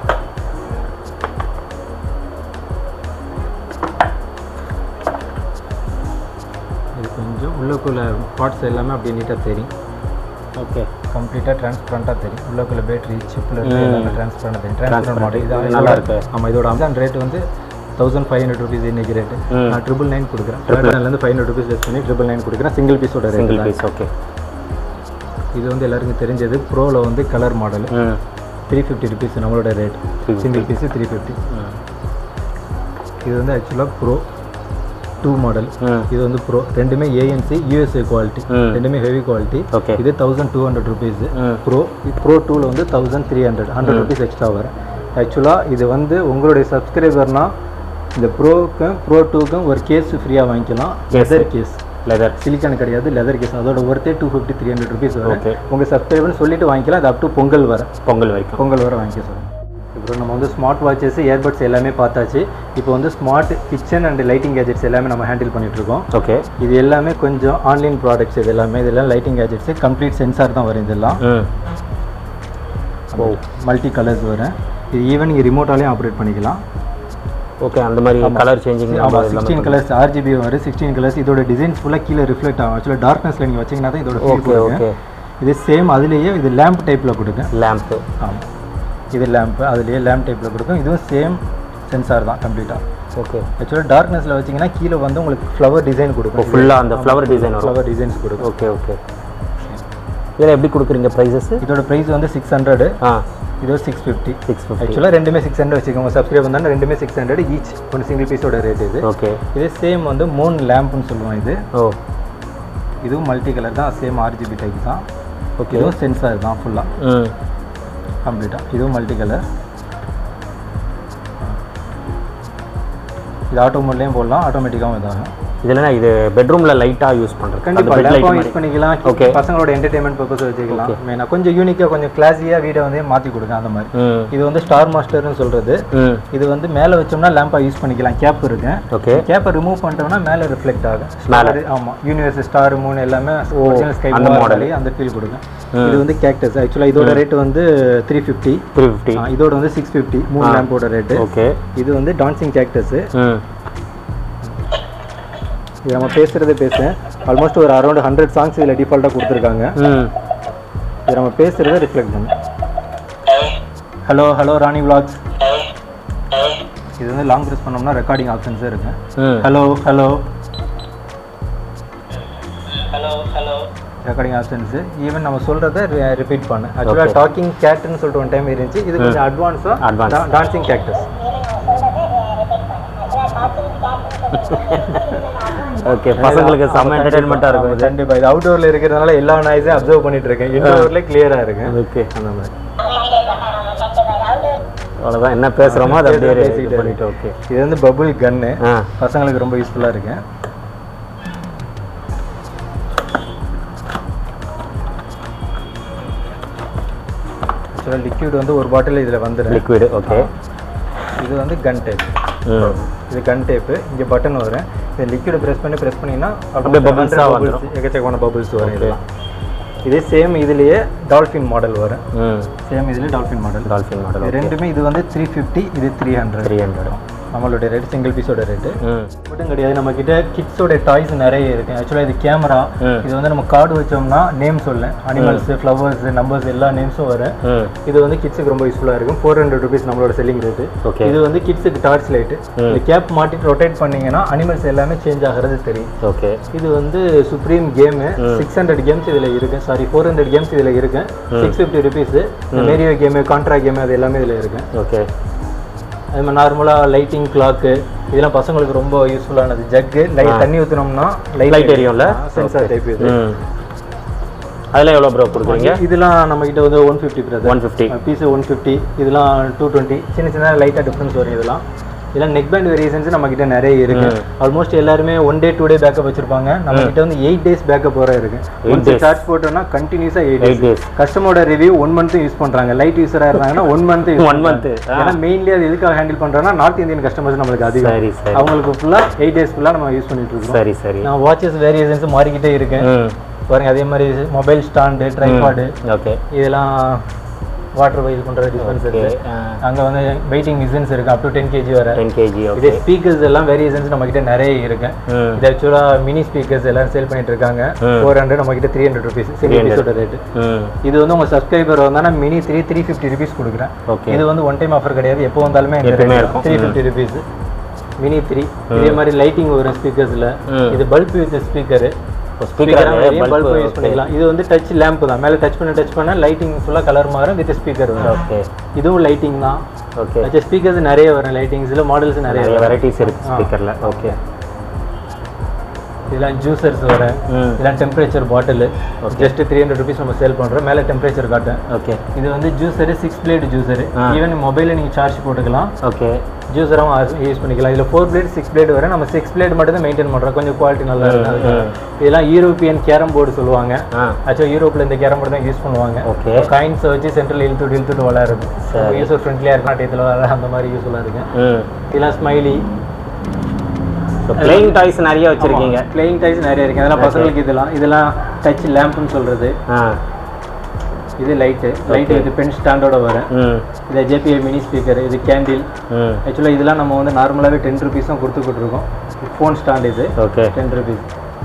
இது கொஞ்சம் உள்ளுக்குள்ள பார்ட்ஸ் எல்லாமே அப்படியே நீட்டாக தெரியும்
ஓகே
கம்ப்ளீட்டாக டிரான்ஸ்பரண்ட்டாக தெரியும் உள்ளுக்குள்ள பேட்டரி சிப்பில் இருந்து எல்லாமே டிரான்ஸ்பரண்டாக தெரியும் டிரான்ஸ்பரண்ட் மாடல் இது
இது நல்லா இருக்கு
ஆமாம் இதோட அமேசான் ரேட் வந்து தௌசண்ட் ஃபைவ் ஹண்ட்ரட் ருபீஸ் இன்னைக்கு ரேட்டு
ம்.
நான் ட்ரிபிள் நைன் கொடுக்குறேன் ட்ரிபிள்லேருந்து ஃபைவ் ஹண்ட்ரட் ருபீஸ் லெஸ் பண்ணி ட்ரிபிள் நைன் கொடுக்குறேன் சிங்கிள் பீஸோட ரேட்
சிங்கிள் பீஸ் ஓகே
இது வந்து எல்லாருக்கும் தெரிஞ்சது ப்ரோவில் வந்து கலர் மாடல்
ம்
த்ரீ ஃபிஃப்டி ருபீஸ் நம்மளோட rate single piece three fifty
ம்
இது வந்து ஆக்சுவலாக ப்ரோ டூ மாடல்
ம்
இது வந்து ப்ரோ ரெண்டுமே ஏஎன்சி யூஎஸ்ஏ குவாலிட்டி
ம்.
ரெண்டுமே ஹெவி குவாலிட்டி
ஓகே
இது தௌசண்ட் டூ ஹண்ட்ரட் ருபீஸ்
ம்
ப்ரோ ப்ரோ டூவில் வந்து thousand three hundred hundred rupees extra வரும் ஆக்சுவலாக இது வந்து உங்களுடைய சப்ஸ்கிரைபர்னா இந்த ப்ரோவுக்கும் ப்ரோ டூக்கும் ஒரு கேஸ் ஃப்ரீயாக வாங்கிக்கலாம் லெதர் கேஸ்
லெதர்
சிலிக்கான் கிடையாது லெதர் கேஸ் அதோட ஒருத்தே two fifty three hundred rupees வரும்
Okay.
உங்கள் சப்ஸ்கிரைபர்னு சொல்லிட்டு வாங்கிக்கலாம் அது அப் டு பொங்கல் வர
பொங்கல் வரைக்கும்
பொங்கல் வர வாங்கிக்க சொல்லுங்கள் இப்போ நம்ம வந்து ஸ்மார்ட் வாட்சஸ் இயர்பட்ஸ் எல்லாமே பார்த்தாச்சு இப்போ வந்து smart kitchen and lighting gadgets எல்லாமே நம்ம ஹேண்டில் பண்ணிட்டு இருக்கோம்
ஓகே
இது எல்லாமே கொஞ்சம் ஆன்லைன் ப்ராடக்ட்ஸ் இது எல்லாமே இதெல்லாம் லைட்டிங் கேஜெட்ஸ் கம்ப்ளீட் சென்சார் தான் வரும் இதெல்லாம்
ம் ஓ
மல்டி கலர்ஸ் வரும் இது ஈவன் நீங்கள் ரிமோட்டாலையும் ஆப்ரேட் பண்ணிக்கலாம்
ஓகே அந்த மாதிரி கலர் சேஞ்சிங்
ஆமாம் சிக்ஸ்டீன் கலர்ஸ் ஆர்ஜிபி வரும் சிக்ஸ்டீன் கலர்ஸ் இதோட டிசைன்ஸ் ஃபுல்லாக கீழே ரிஃப்ளெக்ட் ஆகும் ஆக்சுவலாக டார்க்னஸில் நீங்கள் வச்சிங்கன்னா தான் இதோட feel
ஓகே
கொடுக்கும்.
ஓகே
இது சேம் அதுலேயே இது லேம்ப் டைப்பில் கொடுக்கும்
லேம்ப்பு
ஆமாம் இது லேம்ப் அதுலேயே லேம்ப் டைப்பில் கொடுக்கும் இதுவும் சேம் சென்சார் தான் கம்ப்ளீட்டாக
ஓகே
ஆக்சுவலாக டார்க்னஸில் வச்சிங்கன்னா கீழே வந்து உங்களுக்கு ஃப்ளவர் டிசைன் கொடுக்கும்
ஃபுல்லாக அந்த ஃப்ளவர் டிசைன் வரும்
ஃப்ளவர் டிசைன்ஸ் கொடுக்கும்
ஓகே ஓகே இதில் எப்படி கொடுக்குறீங்க ப்ரைஸஸ்
இதோட ப்ரைஸ் வந்து சிக்ஸ் ஹண்ட்ரடு
ஆ
இது சிக்ஸ் ஃபிஃப்டி
சிக்ஸ் ஃபிஃப்டி
ஆக்சுவலாக ரெண்டுமே சிக்ஸ் ஹண்ட்ரட் வச்சுக்கோங்க சப்ஸ்கிரைப் வந்தாலும் ரெண்டுமே six hundred each one single பீஸோட ரேட் இது
ஓகே
இது சேம் வந்து மூன் லேம்ப்னு சொல்லுவோம் இது
ஓ
இதுவும் மல்டி கலர் தான் சேம் ஆர்ஜிபி டைப் தான்
ஓகே
இதுவும் சென்சார் தான் ஃபுல்லாக
ம்
கம்ப்ளீட்டாக இதுவும் மல்டி கலர் இது ஆட்டோ மோட்லேயும் போடலாம் ஆட்டோமேட்டிக்காகவும் இதாகும்
இதில் இது பெட்ரூமில் லைட்டாக யூஸ் பண்ணுறது
கண்டிப்பாக லேப்பாகவும் யூஸ் பண்ணிக்கலாம்
Okay.
பசங்களோட என்டர்டைன்மெண்ட் பர்பஸ் வச்சுக்கலாம் மெயினாக கொஞ்சம் யூனிக்காக கொஞ்சம் கிளாஸியாக வீடை வந்து மாற்றி கொடுங்க அந்த மாதிரி
ம்
இது வந்து ஸ்டார் மாஸ்டர்னு சொல்கிறது
ம்
இது வந்து மேலே வச்சோம்னா லேம்பாக யூஸ் பண்ணிக்கலாம் கேப் இருக்கு
ஓகே
கேப்பை ரிமூவ் பண்ணிட்டோம்னா மேலே ரிஃப்ளெக்ட் ஆகும்
மேல.
Star, ஆமா யூனிவர்ஸ் ஸ்டார் மூணு எல்லாமே ஒரிஜினல் ஸ்கை
அந்த
அந்த
model.
மாடல் அந்த ஃபீல் கொடுக்கும் இது வந்து கேக்டஸ் ஆக்சுவலாக இதோட ரேட் வந்து த்ரீ ஃபிஃப்டி
த்ரீ ஃபிஃப்டி
இதோட வந்து சிக்ஸ் ஃபிஃப்டி மூணு லேம்போட ரேட்டு
ஓகே
இது வந்து டான்சிங் கேக்டஸ்
ம்
இது நம்ம பேசுகிறதே பேசுகிறேன் ஆல்மோஸ்ட் ஒரு அரௌண்ட் ஹண்ட்ரட் சாங்ஸ் இதில் டிஃபால்ட்டாக கொடுத்துருக்காங்க
ம்
இது நம்ம பேசுகிறத ரிஃப்ளெக்ட் பண்ணும் ஹலோ ஹலோ ராணி vlogs இது வந்து லாங் ப்ரெஸ் பண்ணோம்னா ரெக்கார்டிங் ஆப்ஷன்ஸே இருக்கு
ம்
hello hello recording options even நம்ம சொல்கிறத ரிப்பீட் பண்ணு ஆக்சுவலாக டாக்கிங் கேட்னு சொல்லிட்டு ஒன் டைம் இருந்துச்சு இது கொஞ்சம் அட்வான்ஸாக
Advance.
டான்சிங் கேக்டஸ்
ஓகே பசங்களுக்கு செம்ம என்டர்டைன்மெண்ட்டாக இருக்கும்
கண்டிப்பாக இது அவுட்டோரில் இருக்கிறதுனால எல்லா நாய்ஸையும் அப்சர்வ் பண்ணிட்டு இருக்கேன் இன்டோரில் கிளியராக இருக்கு
ஓகே
அந்த மாதிரி
அவ்வளோதான் என்ன பேசுகிறோமோ அதை அப்படியே
பேசிக்கிட்டே
இது பண்ணிட்டு ஓகே
இது வந்து பபுள் கன்னு
ஆ
பசங்களுக்கு ரொம்ப யூஸ்ஃபுல்லாக இருக்கு ஆக்சுவலாக லிக்விட் வந்து ஒரு பாட்டில் இதில் வந்துடும்
லிக்விடு ஓகே
இது வந்து கன் டைப்
ம்
இது கன் டேப்பு இங்கே பட்டன் வரும் இந்த லிக்விட் ப்ரெஸ் பண்ணி ப்ரெஸ் பண்ணிங்கன்னா
அப்படியே bubbles ஆ வந்துரும்.
எக்கச்சக்கமான பபுள்ஸ் வரும் இதெல்லாம் இதே சேம் இதுலேயே டால்ஃபின் மாடல் வரும்
ம்
சேம் இதுலேயே டால்ஃபின் மாடல்
டால்ஃபின் மாடல்
இது ரெண்டுமே இது வந்து த்ரீ ஃபிஃப்டி இது த்ரீ ஹண்ட்ரட்
த்ரீ ஹண்ட்ரட்
நம்மளுடைய ரேட் சிங்கிள் பீஸோட ரேட்டு
ம்
மட்டும் கிடையாது நம்ம கிட்ட கிட்ஸோட டாய்ஸ் நிறைய இருக்கு ஆக்சுவலாக இது கேமரா
ம்.
இது வந்து நம்ம கார்டு வச்சோம்னா நேம் சொல்ல அனிமல்ஸ் ஃப்ளவர்ஸ் நம்பர்ஸ் எல்லா நேம்ஸும் வரும்
ம்
இது வந்து கிட்ஸுக்கு ரொம்ப யூஸ்ஃபுல்லாக இருக்கும் ஃபோர் ஹண்ட்ரட் ருபீஸ் நம்மளோட செல்லிங் ரேட்டு
ஓகே
இது வந்து கிட்ஸுக்கு டார்ச் லைட்டு இந்த கேப் மாட்டிட்டு ரொட்டேட் பண்ணீங்கன்னா அனிமல்ஸ் எல்லாமே சேஞ்ச் ஆகிறது தெரியும்
ஓகே
இது வந்து supreme game six hundred games இதில் இருக்கு சாரி ஃபோர் ஹண்ட்ரட் கேம்ஸ் இதில் இருக்கு six fifty rupees Mario game Contra game அது எல்லாமே இதில் இருக்கு
ஓகே
அது மாதிரி நார்மலாக லைட்டிங் கிளாக்கு இதெல்லாம் பசங்களுக்கு ரொம்ப யூஸ்ஃபுல்லானது ஜக்கு லைட் தண்ணி ஊற்றினோம்னா
Light எரியும்ல?
சென்சார் டைப் இது
ம் அதில் எவ்வளோ ப்ரோ கொடுக்குறீங்க
இதெல்லாம் நம்ம கிட்ட வந்து one fifty brother
one fifty
piece one fifty இதெல்லாம் டூ டுவெண்ட்டி சின்ன சின்ன லைட்டாக டிஃப்ரென்ஸ் வரும் இதெல்லாம் இல்லை நெக் பேண்ட் வேரியேஷன்ஸ் நம்ம கிட்ட நிறைய இருக்கு ஆல்மோஸ்ட் எல்லாருமே one day two day backup வச்சிருப்பாங்க நம்ம கிட்ட வந்து எயிட் டேஸ் பேக்கப் வர இருக்கு ஒன்ஸ் சார்ஜ் போட்டோம்னா கண்டினியூஸா எயிட்
எயிட்
டேஸ்
டேஸ்
கஸ்டமரோட ரிவ்யூ ஒன் மந்த் யூஸ் பண்றாங்க லைட் யூஸரா இருந்தாங்கன்னா ஒன் மந்த்
ஒன் மந்த்
ஏன்னா மெயின்லி அது எதுக்காக ஹேண்டில் பண்றோம்னா நார்த் இந்தியன் கஸ்டமர்ஸ் நம்மளுக்கு அதிகம்
சரி சரி
அவங்களுக்கு ஃபுல்லா எயிட் டேஸ் ஃபுல்லா நம்ம யூஸ் பண்ணிட்டு இருக்கோம்
சரி சரி
நான் வாட்சஸ் வேரியேஷன்ஸ் மாறிக்கிட்டே இருக்கேன்
ம்
பாருங்க அதே மாதிரி மொபைல் ஸ்டாண்டு ட்ரைபாடு
ஓகே
இதெல்லாம் வாட்டர் வைஸ் பண்ற டிஸ்பென்சர்
ஓகே
அங்க வந்து வெயிட்டிங் மிஷின்ஸ் இருக்கு அப் டு டென் கேஜி வர
டென் கேஜி
இதே
ஓகே
ஸ்பீக்கர்ஸ் எல்லாம் வேரியேஷன்ஸ் நம்ம கிட்ட நிறைய இருக்கு
ம்
இது ஆக்சுவலா மினி ஸ்பீக்கர்ஸ் எல்லாம் சேல் பண்ணிட்டு இருக்காங்க ஃபோர் ஹண்ட்ரட் நம்ம கிட்ட த்ரீ ஹண்ட்ரட் ருபீஸ் சிங்கிள் பீஸோட ரேட்
ம்
இது வந்து உங்க சப்ஸ்கிரைபர் வந்தா mini three three fifty rupees கொடுக்குறேன்
ஓகே
இது வந்து ஒன் டைம் ஆஃபர் கிடையாது எப்போ வந்தாலுமே
எப்பவுமே இருக்கும்.
Three fifty rupees mini three இதே மாதிரி லைட்டிங் வரும் ஸ்பீக்கர்ஸ்ல
ம்
இது bulb with speaker
speaker
bulb use பண்ணிக்கலாம் இது வந்து டச் லேம்ப் தான் மேலே டச் பண்ண டச் பண்ண லைட்டிங் ஃபுல்லா கலர் மாறும் வித் ஸ்பீக்கர் வரும்
ஓகே
இதுவும் லைட்டிங் தான்
ஓகே
ஸ்பீக்கர்ஸ் நிறைய வரும் லைட்டிங்ஸ்ல மாடல்ஸ் நிறைய
நிறைய
வரும்
வெரைட்டிஸ் இருக்கு ஸ்பீக்கர்ல ஓகே
இதெல்லாம் ஜூசர்ஸ் வர
ம்
இதெல்லாம் temperature bottle just three hundred rupees நம்ம சேல் பண்றோம் மேலே டெம்பரேச்சர் காட்டும்
ஓகே
இது வந்து ஜூசரு சிக்ஸ் பிளேட் ஜூசரு
ஆ.
ஈவன் மொபைலில் நீங்கள் சார்ஜ் போட்டுக்கலாம்
ஓகே
ஜூஸராகவும் யூஸ் பண்ணிக்கலாம் இதில் ஃபோர் பிளேட் சிக்ஸ் பிளேட் வரை நம்ம சிக்ஸ் பிளேட் மட்டும் தான் மெயின்டைன் பண்ணுறோம் கொஞ்சம் குவாலிட்டி நல்லா இருக்கும் அதுக்காக. இதெல்லாம் யூரோப்பியன் கேரம் போர்டு சொல்லுவாங்க
ஆ
ஆக்சுவலாக யூரோப்பில் இந்த கேரம் போர்டு தான் யூஸ் பண்ணுவாங்க
ஓகே
காயின்ஸை வச்சு சென்ட்ரல் இழுத்துட்டு இழுத்துட்டு விளையாடுறது யூசர் ஃப்ரெண்ட்லியாக இருக்கும் டயத்தில் விளையாட அந்த மாதிரி யூஸ்ஃபுல்லாக இருக்கு
ம்
இதெல்லாம் ஸ்மைலி
ஸோ பிளேயிங் டாய்ஸ் நிறைய வச்சிருக்கீங்க
பிளேயிங் டைஸ் நிறைய இருக்கு அதெல்லாம் பசங்களுக்கு இதெல்லாம் இதெல்லாம் டச் லேம்ப்னு சொல்றது
ஆ
இது லைட்டு லைட் இது பென் ஸ்டாண்டோட வரும்
ம்
இது ஜேபிஐ மினி ஸ்பீக்கர் இது கேண்டில்
ம்
ஆக்சுவலாக இதெல்லாம் நம்ம வந்து நார்மலாகவே டென் ருபீஸ் தான் கொடுத்துக்கிட்டு இருக்கோம் ஃபோன் ஸ்டாண்ட் இது
okay
ten rupees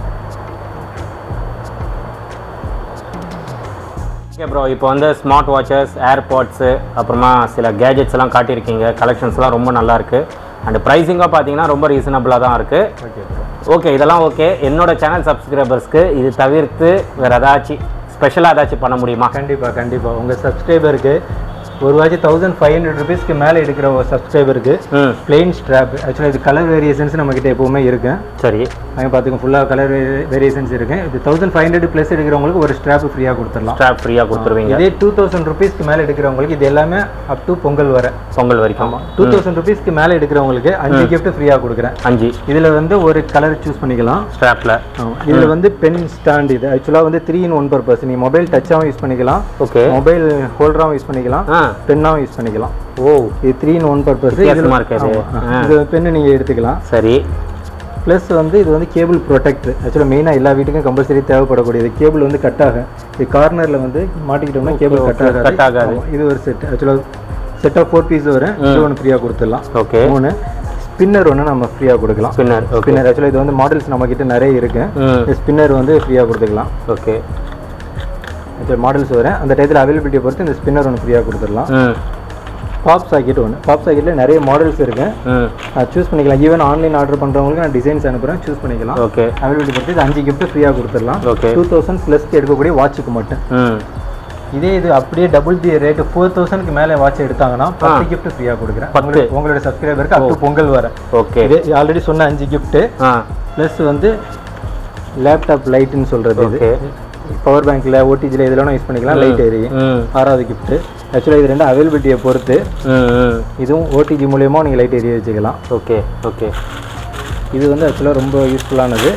okay bro இப்போ வந்து ஸ்மார்ட் வாட்சஸ் ஏர்பாட்ஸு அப்புறமா சில கேஜெட்ஸ் எல்லாம் காட்டியிருக்கீங்க கலெக்ஷன்ஸ்லாம் ரொம்ப நல்லா இருக்கு அண்ட் ப்ரைஸிங்காக பார்த்தீங்கன்னா ரொம்ப ரீசனபிளாக தான் இருக்குது
ஓகே ப்ரோ
ஓகே இதெல்லாம் ஓகே என்னோட சேனல் சப்ஸ்கிரைபர்ஸ்க்கு இது தவிர்த்து வேறு ஏதாச்சும் ஸ்பெஷலாக ஏதாச்சும் பண்ண முடியுமா
கண்டிப்பாக கண்டிப்பாக உங்கள் சப்ஸ்கிரைபருக்கு ஒரு வாட்சி தௌசண்ட் ஃபைவ் ஹண்ட்ரட் ருபீஸ்க்கு மேலே எடுக்கிற ஒரு சப்ஸ்கிரைபருக்கு
ம்
பிளெயின் ஸ்ட்ராப் ஆக்சுவலாக இது கலர் வேரியேஷன்ஸ் நம்மக்கிட்ட எப்போவுமே இருக்கு
சரி
அங்கே பார்த்துக்கோங்க ஃபுல்லாக கலர் வேரியேஷன்ஸ் இருக்கு இது தௌசண்ட் ஃபைவ் ஹண்ட்ரட் ப்ளஸ் எடுக்கிறவங்களுக்கு ஒரு ஸ்ட்ராப் ஃப்ரீயாக கொடுத்துடலாம்
ஸ்டாப் ஃப்ரீயாக கொடுத்துருவீங்க
இதே டூ தௌசண்ட் ருபீஸ்க்கு மேலே எடுக்கிறவங்களுக்கு இது எல்லாமே அப் டு பொங்கல் வர
பொங்கல் வரைக்கும்
டூ தௌசண்ட் ருபீஸ்க்கு மேலே எடுக்கிறவங்களுக்கு அஞ்சு gift ஃப்ரீயாக கொடுக்குறேன்
அஞ்சு
இதில் வந்து ஒரு கலர் சூஸ் பண்ணிக்கலாம்
ஸ்ட்ராப்பில்
இதில் வந்து பென் ஸ்டாண்ட் இது ஆக்சுவலாக வந்து த்ரீ இன் ஒன் பர்பஸ் நீ மொபைல் டச்சாகவும் யூஸ் பண்ணிக்கலாம்
ஓகே
மொபைல் ஹோல்டராகவும் யூஸ் பண்ணிக்கலாம்
ஆ
பென்னாகவும் யூஸ் பண்ணிக்கலாம்
ஓ
இது த்ரீ இன் ஒன் பர்பஸ்
வித்தியாசமா இருக்கு இது.
இது பென்னு நீங்கள் எடுத்துக்கலாம்
சரி
ப்ளஸ் வந்து இது வந்து கேபிள் ப்ரொடெக்டர் ஆக்சுவலாக மெயினாக எல்லா வீட்டுக்கும் கம்பல்சரி தேவைப்படக்கூடியது கேபிள் வந்து கட் ஆகும் இது கார்னரில் வந்து மாட்டிக்கிட்டோம்னா கேபிள் கட்
okay.
ஆகாது
cut ஆகாது.
ஆமா, இது ஒரு செட் ஆக்சுவலாக செட் ஆஃப் ஃபோர் பீஸ் வரும் இது ஒன்று ஃப்ரீயாக கொடுத்துடலாம்
ஓகே
மூணு ஸ்பின்னர் ஒன்று நம்ம ஃப்ரீயாக கொடுக்கலாம்
பின்னர் ஓகே
ஸ்பின்னர் ஆக்சுவலாக இது வந்து மாடல்ஸ் நம்மக்கிட்ட நிறைய இருக்கு
ம்
இந்த ஸ்பின்னர் வந்து ஃப்ரீயாக கொடுத்துக்கலாம்
ஓகே
ஆக்சுவலாக மாடல்ஸ் வரேன் அந்த டயத்தில் அவைலபிலிட்டியை பொறுத்து இந்த ஸ்பின்னர் ஒன்று ஃப்ரீயாக கொடுத்துடலாம்
ம்
பாப் சாக்கெட் ஒன்று பாப் சாக்கெட்டில் நிறைய மாடல்ஸ் இருக்கு
ம்
சூஸ் பண்ணிக்கலாம் ஈவன் ஆன்லைன் ஆர்டர் பண்ணுறவங்களுக்கு நான் டிசைன்ஸ் அனுப்புகிறேன் சூஸ் பண்ணிக்கலாம்
ஓகே
அவைலபிலிட்டி பொறுத்து இது அஞ்சு கிஃப்ட் ஃப்ரீயாக கொடுத்துடலாம்
ஓகே
டூ தௌசண்ட் ப்ளஸ்க்கு எடுக்கக்கூடிய வாட்சுக்கு மட்டும்
ம்
இதே இது அப்படியே டபுள் தி ரேட் ஃபோர் தௌசண்ட்க்கு மேலே வாட்ச் எடுத்தாங்கன்னா பத்து கிஃப்ட் ஃப்ரீயாக கொடுக்குறேன்
பத்து.
உங்களுக்கு- உங்களோட சப்ஸ்கிரைபருக்கு அப் டு பொங்கல் வர
ஓகே
இது ஆல்ரெடி சொன்ன அஞ்சு கிஃப்ட்டு
ஆ
ப்ளஸ் வந்து லேப்டாப் லைட்டுன்னு சொல்கிறது இது
ஓகே
பவர் பேங்க்கில் ஓடிஜியில் இதெல்லாம் யூஸ் பண்ணிக்கலாம் லைட் எரியும்
ம்
ஆறாவது கிஃப்ட்டு ஆக்சுவலாக இது ரெண்டு அவைலபிலிட்டியை பொறுத்து
ம் ம்
இதுவும் ஓடிஜி மூலியமாக நீங்கள் லைட் எரிய வச்சுக்கலாம்
ஓகே ஓகே
இது வந்து ஆக்சுவலாக ரொம்ப யூஸ்ஃபுல்லானது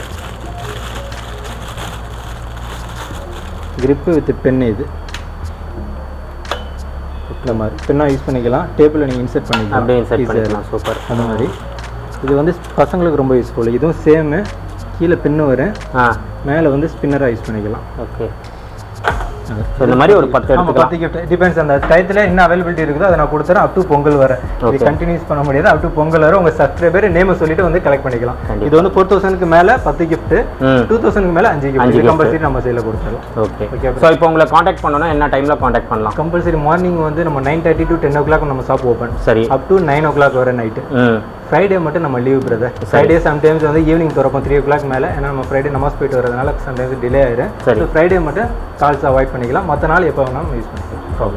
grip வித் பென் இது இந்த மாதிரி பென்னாக யூஸ் பண்ணிக்கலாம் டேபிளில் நீங்கள் இன்செர்ட் பண்ணிக்கலாம்
அப்படியே செட்
Easy ஆ
பண்ணிக்கலாம் சூப்பர்
இருக்கும். அந்த மாதிரி இது வந்து பசங்களுக்கு ரொம்ப யூஸ்ஃபுல் இதுவும் சேமு கீழே பென்னு வரும்
ஆ
மேலே வந்து ஸ்பின்னராக யூஸ் பண்ணிக்கலாம்
ஓகே ஸோ இந்த மாதிரி ஒரு பத்து
ஆமாம்
எடுத்துக்கலாம்
பத்து கிஃப்ட் டிபெண்ட்ஸ் அந்த டயத்தில் என்ன அவைலபிலிட்டி இருக்குதோ அதை நான் கொடுத்துறேன் அப் டு பொங்கல் வர இது
Okay.
கண்டினியூஸ் பண்ண முடியாது அப் டு பொங்கல் வர உங்கள் சப்ஸ்கிரைபர் நேமை சொல்லிட்டு வந்து கலெக்ட் பண்ணிக்கலாம்
கண்டிப்பா.
இது வந்து ஃபோர் தௌசண்ட்க்கு மேலே பத்து gift
ம்
டூ தௌசண்ட்க்கு மேலே அஞ்சு
அஞ்சு
கிஃப்ட்
gift.
கம்பல்சரி நம்ம சைடில் கொடுத்துடலாம்
ஓகே
Okay,
ஸோ இப்போ உங்களை காண்டாக்ட் பண்ணணும்னா என்ன டைமில் காண்டாக்ட் பண்ணலாம்
கம்பல்சரி மார்னிங் வந்து நம்ம nine thirty to ten o'clock நம்ம ஷாப் ஓப்பன்
சரி
up to nine o'clock வர நைட்டு
ம்
ஃப்ரைடே மட்டும் நம்ம லீவ் பிரதர் ஃப்ரைடே சம்டைம்ஸ் வந்து ஈவினிங் திறப்போம் த்ரீ ஓ கிளாக் மேலே ஏன்னா நம்ம ஃப்ரைடே நமாஸ் போயிட்டு வரதுனால சம்டைம்ஸ் டிலே ஆயிடும்
சரி.
ஸோ ஃப்ரைடே மட்டும் கால்ஸ் அவாய்ட் பண்ணிக்கலாம் மற்ற நாள் எப்போ வேணாலும் யூஸ் பண்ணிக்கலாம்
okay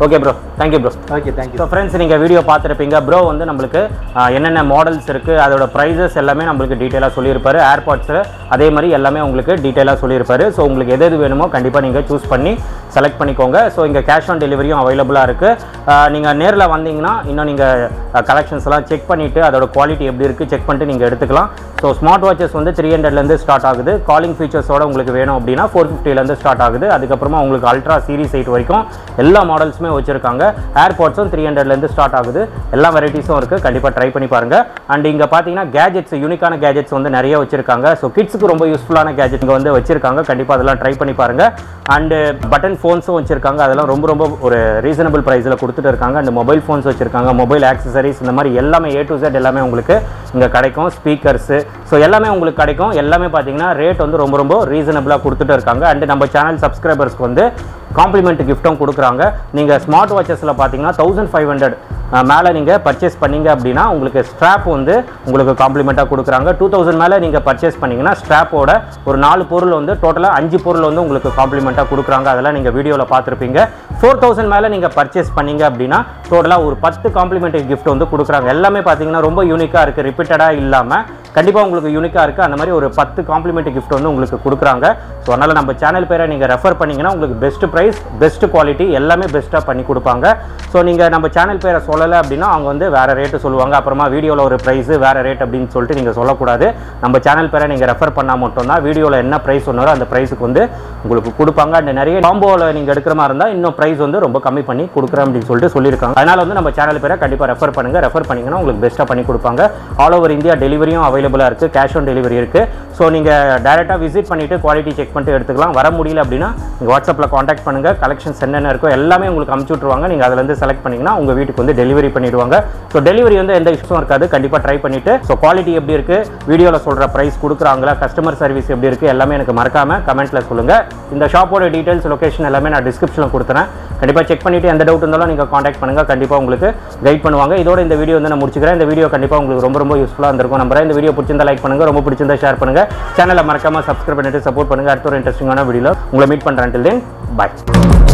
okay bro thank you bro
okay thank you
so friends நீங்கள் வீடியோ பார்த்துருப்பீங்க ப்ரோ வந்து நம்மளுக்கு ஆஹ், என்னென்ன மாடல்ஸ் இருக்குது அதோட ப்ரைஸஸ் எல்லாமே நம்மளுக்கு டீட்டெயிலாக சொல்லியிருப்பாரு ஏர்பாட்ஸு அதே மாதிரி எல்லாமே உங்களுக்கு டீட்டெயிலாக சொல்லியிருப்பாரு ஸோ உங்களுக்கு எது எது வேணுமோ கண்டிப்பாக நீங்கள் சூஸ் பண்ணி செலக்ட் பண்ணிக்கோங்க ஸோ இங்கே கேஷ் ஆன் டெலிவரியும் அவைலபிளாக இருக்குது நீங்கள் நேரில் வந்தீங்கன்னா இன்னும் நீங்கள் கலெக்ஷன்ஸ்லாம் செக் பண்ணிவிட்டு அதோட குவாலிட்டி எப்படி இருக்குது செக் பண்ணிட்டு நீங்கள் எடுத்துக்கலாம் ஸோ ஸ்மார்ட் வாட்சஸ் வந்து த்ரீ ஹண்ட்ரட்லேருந்து ஸ்டார்ட் ஆகுது காலிங் ஃபீச்சர்ஸோட உங்களுக்கு வேணும் அப்படின்னா ஃபோர் ஃபிஃப்டிலேருந்து ஸ்டார்ட் ஆகுது அதுக்கப்புறமா உங்களுக்கு அல்ட்ரா சீரிஸ் எயிட் வரைக்கும் எல்லா மாடல்ஸுமே வச்சுருக்காங்க ஏர்பாட்ஸும் த்ரீ ஹண்ட்ரட்லேருந்து ஸ்டார்ட் ஆகுது எல்லா வெரைட்டிஸும் இருக்குது கண்டிப்பாக ட்ரை பண்ணி பாருங்கள் அண்ட் இங்கே பார்த்தீங்கன்னா கேஜெட்ஸ் யூனிக்கான கேஜெட்ஸ் வந்து நிறைய வச்சுருக்காங்க ஸோ கிட்ஸுக்கு ரொம்ப யூஸ்ஃபுல்லான கேஜெட் இங்கே வந்து வச்சுருக்காங்க கண்டிப்பாக அதெல்லாம் ட்ரை பண்ணி பாருங்கள் அண்டு பட்டன் ஃபோன்ஸும் வச்சுருக்காங்க அதெல்லாம் ரொம்ப ரொம்ப ஒரு ரீசனபிள் ப்ரைஸில் கொடுத்துட்டு இருக்காங்க அண்ட் மொபைல் ஃபோன்ஸ் வச்சுருக்காங்க மொபைல் ஆக்சசரிஸ் இந்த மாதிரி எல்லாமே ஏ டு Z எல்லாமே உங்களுக்கு இங்கே கிடைக்கும் ஸ்பீக்கர்ஸு ஸோ எல்லாமே உங்களுக்கு கிடைக்கும் எல்லாமே பார்த்தீங்கன்னா ரேட் வந்து ரொம்ப ரொம்ப ரீசனபிளாக கொடுத்துட்டு இருக்காங்க அண்ட் நம்ம சேனல் சப்ஸ்கிரைபர்ஸ்க்கு வந்து காம்ப்ளிமெண்ட் கிஃப்ட்டும் கொடுக்குறாங்க நீங்கள் ஸ்மார்ட் வாட்சஸில் பார்த்தீங்கன்னா தௌசண்ட் ஃபைவ் ஹண்ட்ரட் மேலே நீங்கள் பர்ச்சேஸ் பண்ணீங்க அப்படின்னா உங்களுக்கு ஸ்ட்ராப் வந்து உங்களுக்கு காம்ப்ளிமெண்ட்டாக கொடுக்குறாங்க டூ தௌசண்ட் மேலே நீங்கள் பர்ச்சேஸ் பண்ணீங்கன்னா ஸ்ட்ராப்போட ஒரு நாலு பொருள் வந்து டோட்டலாக அஞ்சு பொருள் வந்து உங்களுக்கு காம்ப்ளிமெண்ட்டாக கொடுக்குறாங்க அதெல்லாம் நீங்கள் வீடியோவில் பார்த்துருப்பீங்க ஃபோர் தௌசண்ட் மேலே நீங்கள் பர்ச்சேஸ் பண்ணீங்க அப்படின்னா டோட்டலாக ஒரு பத்து காம்ப்ளிமெண்ட்ரி gift வந்து கொடுக்குறாங்க எல்லாமே பார்த்தீங்கன்னா ரொம்ப யூனிக்காக இருக்குது ரிப்பீட்டடாக இல்லாமல் கண்டிப்பாக உங்களுக்கு யூனிக்காக இருக்குது அந்த மாதிரி ஒரு பத்து காம்ப்ளிமெண்ட்ரி gift வந்து உங்களுக்கு கொடுக்குறாங்க ஸோ அதனால் நம்ம சேனல் பேரை நீங்கள் ரெஃபர் பண்ணீங்கன்னா உங்களுக்கு பெஸ்ட் ப்ரைஸ் பெஸ்ட் குவாலிட்டி எல்லாமே பெஸ்ட்டாக பண்ணி கொடுப்பாங்க ஸோ நீங்கள் நம்ம சேனல் பேரை சொல்லலை அப்படின்னா அவங்க வந்து வேறு ரேட்டு சொல்லுவாங்க அப்புறமா வீடியோவில் ஒரு ப்ரைஸு வேறு ரேட் அப்படின்னு சொல்லிட்டு நீங்கள் சொல்லக்கூடாது நம்ம சேனல் பேரை நீங்கள் ரெஃபர் பண்ணால் மட்டும்தான் வீடியோவில் என்ன ப்ரைஸ் சொன்னாரோ அந்த ப்ரைஸுக்கு வந்து உங்களுக்கு கொடுப்பாங்க அண்ட் நிறைய காம்போவில் நீங்கள் எடுக்கிற மாதிரி இருந்தால் இன்னும் ப்ரைஸ் வந்து ரொம்ப கம்மி பண்ணி கொடுக்குறேன் அப்படின்னு சொல்லிட்டு சொல்லியிருக்காங்க அதனால் வந்து நம்ம சேனல் பேரை கண்டிப்பாக ரெஃபர் பண்ணுங்கள் ரெஃபர் பண்ணிங்கன்னா உங்களுக்கு பெஸ்ட்டாக பண்ணி கொடுப்பாங்க ஆல் ஓவர் இந்தியா டெலிவரியும் அவைலபிளாக இருக்குது கேஷ் ஆன் டெலிவரி இருக்குது ஸோ நீங்கள் டேரெக்டாக விசிட் பண்ணிவிட்டு குவாலிட்டி செக் பண்ணிட்டு எடுத்துக்கலாம் வர முடியல அப்படின்னா நீங்கள் வாட்ஸ்அப்பில் காண்டாக்ட் பண்ணுங்கள் கலெக்ஷன்ஸ் என்னென்ன இருக்கோ எல்லாமே உங்களுக்கு அமுச்சு விட்ருவாங்க நீங்கள் அதுலேருந்து செலக்ட் பண்ணிங்கன்னா உங்கள் வீட்டுக்கு வந்து டெலிவரி பண்ணிடுவாங்க ஸோ டெலிவரி வந்து எந்த இஷ்யூஸும் இருக்காது கண்டிப்பாக ட்ரை பண்ணிவிட்டு ஸோ குவாலிட்டி எப்படி இருக்குது வீடியோவில் சொல்கிற ப்ரைஸ் கொடுக்குறாங்களா கஸ்டமர் சர்வீஸ் எப்படி இருக்குது எல்லாமே எனக்கு மறக்காமல் கமெண்ட்டில் சொல்லுங்கள் இந்த ஷாப்போட டீட்டெயில்ஸ் லொகேஷன் எல்லாமே நான் டிஸ்கிரிப்ஷனில் கொடுத்துறேன் கண்டிப்பாக செக் பண்ணிவிட்டு எந்த டவுட் இருந்தாலும் நீங்கள் காண்டாக்ட் பண்ணுங்கள் கண்டிப்பாக உங்களுக்கு கைட் பண்ணுவாங்க இதோட இந்த வீடியோ வந்து நான் முடிச்சுக்கிறேன் இந்த வீடியோ கண்டிப்பாக உங்களுக்கு ரொம்ப ரொம்ப யூஸ்ஃபுல்லாக இருந்திருக்கும் நம்புறேன் இந்த வீடியோ பிடிச்சிருந்தா லைக் பண்ணுங்கள் ரொம்ப பிடிச்சிருந்தா ஷேர் பண்ணுங்கள் சேனலை மறக்காமல் சப்ஸ்கிரைப் பண்ணிட்டு சப்போர்ட் பண்ணுங்கள் அடுத்த ஒரு இன்ட்ரெஸ்டிங்கான வீடியோவில் உங்களை மீட் பண்ணுறேன் தென் பாய்